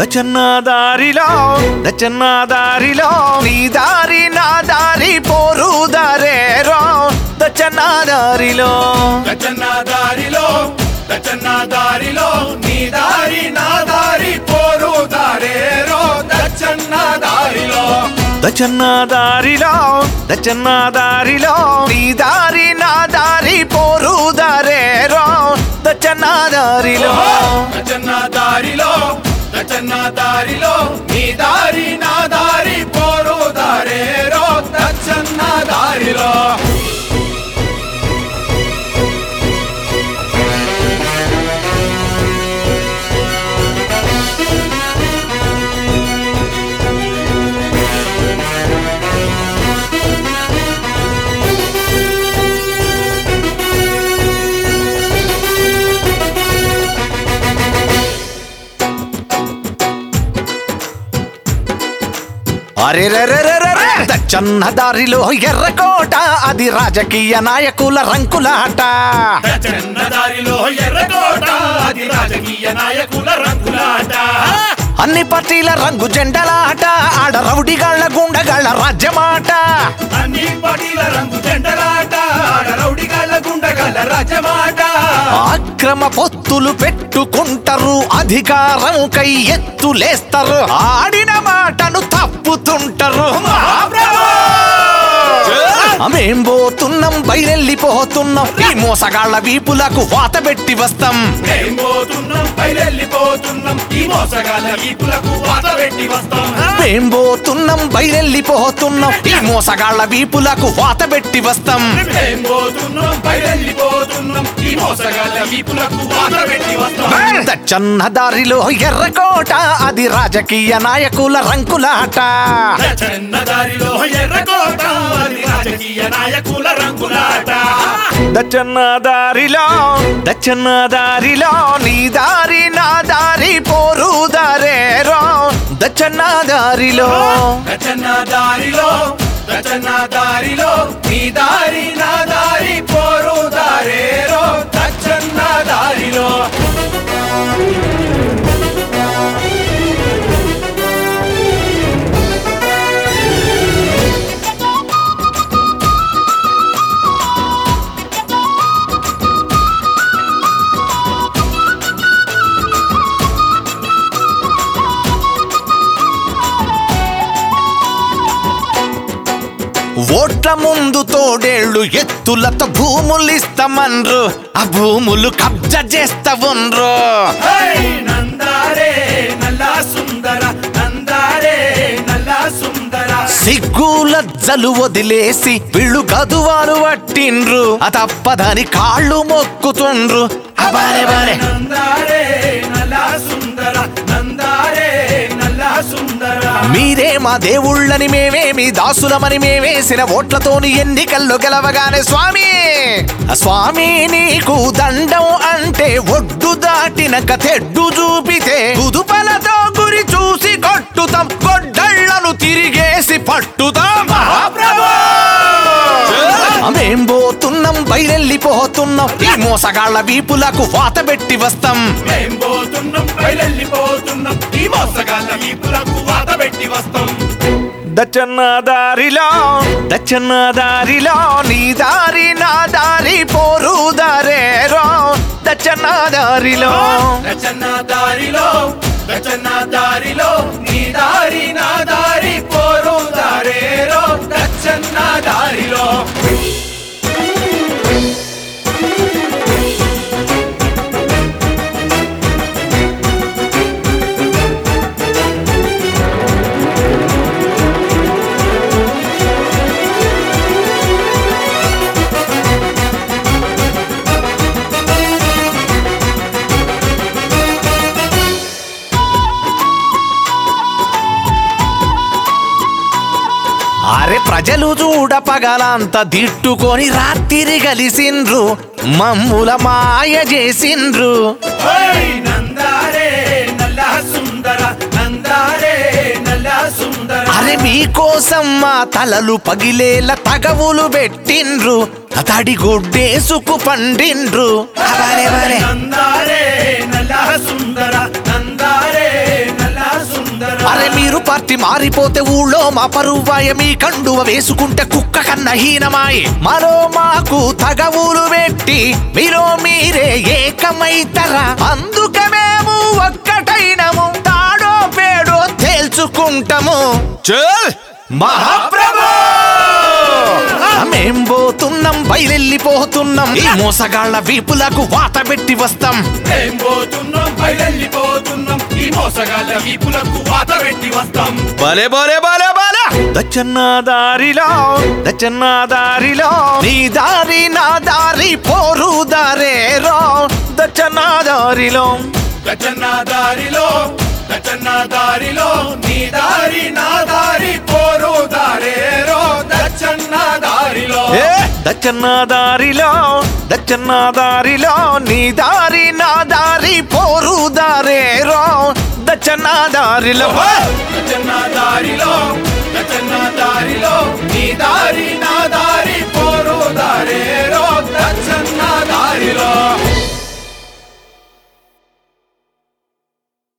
దచ్చన్న దారిలో దచ్చన్న దారిలో నీ దారి నా దారి పోరు దారేరో దచ్చన్న దారిలో దచ్చన్న దారిలో దచ్చన్న దారిలో నీ దారి నా దారి పోరు దారేరో దచ్చన్న దారిలో దచ్చన్న దారిలో దచ్చన్న దారిలో నీ దారి నా దారి పోరు దారేరో దచ్చన్న దారిలో దచ్చన్న దారిలో దచ్చన్న దారిలో నీ దారి నా దారి పోరు దారేరో దచ్చన్న దారిలో అరే దచ్చన్న దారిలో ఎర్రకోట అది రాజకీయ నాయకుల రంకులాట దచ్చన్న దారిలో ఎర్రకోట అది రాజకీయ నాయకుల రంగులాట అన్ని పార్టీల రంగు జెండలాట ఆడ రౌడిగాళ్ల గుండగాళ్ల రాజ్యమాట అన్ని పార్టీల రంగు జెండలాట ఆడ రౌడిగాళ్ళ గుండగల రాజమాట అక్రమ పొత్తులు పెట్టుకుంటారు అధికారం కై ఎత్తులేస్తారు ఆడిన మాటను తప్పుతుంటారు మేం పోతున్నాం బయలెళ్ళిపోతున్నాం ఈ మోసగాళ్ల వీపులకు వాత పెట్టి వస్తాం మేం పోతున్నాం బయలెళ్ళిపోతున్నాం ఈ మోసగాళ్ళ ఈపులకు వాత పెట్టి వస్తాం మేం పోతున్నాం బయలెళ్ళిపోతున్నాం ఈ మోసగాళ్ల వీపులకు వాత పెట్టి వస్తాం మేం పోతున్నాం బయలెళ్ళిపోతున్నాం ఈ మోసగాళ్ళ ఈపులకు వాత పెట్టి వస్తాం దచ్చన్న దారిలో ఎర్రకోట అది రాజకీయ నాయకుల రంకులాట చిన్న దారిలో ఎర్రకోట అది రాజకీయ నాయకుల రంగులాట దచ్చన్న దారిలో దచ్చన్న దారిలో నీ దారి నా దారి పోరు దారేరో దచ్చన్న దారిలో దచ్చన్న దారిలో దచ్చన్న దారిలో నీ దారి నా దారి పోరు దారేరో దచ్చన్న దారిలో ఓట్ల ముందు తోడేళ్లు ఎత్తులతో భూములిస్తామన్రు ఆ భూములు కబ్జా చేస్తా ఉండ్రు హై నందారే నల్ల సుందర నందారే నల్ల సుందర సిగ్గుల జలు వదిలేసి వీళ్ళు గదువాలు పట్టిండ్రు ఆ తప్పదని కాళ్ళు మొక్కుతుండ్రు అబారే బారే నందారే నల్ల సుందర నందారే నల్ల సుందర మీరే మా దేవుళ్ళని మేమే మీ దాసులమని మేమేసిన ఓట్లతోని ఎన్నికల్లో గెలవగానే స్వామి ఆ స్వామి నీకు దండం అంటే ఒడ్డు దాటినక తెడ్డు చూపితే కుదుపలతో గురి చూసి కొట్టుతాం గొడ్డళ్లను తిరిగేసి పట్టుతాం మేం పోతున్నాం బయలెళ్ళిపోతున్నాం ఈ మోసగాళ్ల వీపులకు వాత పెట్టి వస్తాం మేం పోతున్నాం బయలెళ్ళిపోతున్నాం ఈ మోసగాళ్ళ ఈపులకు వాత పెట్టి వస్తాం దచ్చన్న దారిలో దచ్చన్న దారిలో నీ దారి నా దారి పోరు దారేరో దచ్చన్న దారిలో రచన దారిలో రచన దారిలో నీ దారి నా దారి పోరు దారేరో రచన దారిలో అరే ప్రజలు చూడ పగలంత దిట్టుకొని రాత్రి కలిసిండ్రు మమ్ముల మాయ చేసిండ్రు ఓయ్ నందారే నల్ల సుందర నందారే నల్ల సుందర అరే మీకోసం మా తలలు పగిలేల తగవులు పెట్టిండ్రు తడి గుడ్డేసుకు పండిండ్రు అబారే బారే నందారే నల్ల సుందర నందారే నల్ల అరే మీరు పార్టీ మారిపోతే ఊళ్ళో మా పరువాయ మీ కండువ వేసుకుంటే కుక్క కన్న హీనమాయే మరో మాకు తగవులు పెట్టి మీలో మీరే ఏకమైతరా అందుకే మేము ఒక్కటైనము తాడో పేడో తేల్చుకుంటాము చల్ మహాప్రభు మేం పోతున్నాం బయలెళ్ళిపోతున్నాం ఈ మోసగాళ్ళ వీపులకు వాత పెట్టి వస్తాం మేం పోతున్నాం బయలుపోతున్నాం ఈ మోసగాళ్ళ వీపులకు వాత పెట్టి వస్తాం బలే బలే బలే బలే దచ్చన్న దారిలో దచ్చన్న దారిలో నీ దారి నా దారి పోరు దారేరో దచ్చన్న దారిలో గచ్చన్న దారిలో గచ్చన్న దారిలో నీ దారి నా దారి పోరు దారేరో దచ్చన్న దారిలో ఏ దచ్చన్న దారిలో దచ్చన్న దారిలో నీ దారి నా దారి పోరు దారేరో దచ్చన్న దారిలో గచ్చన్న దారిలో గచ్చన్న దారిలో నీ దారి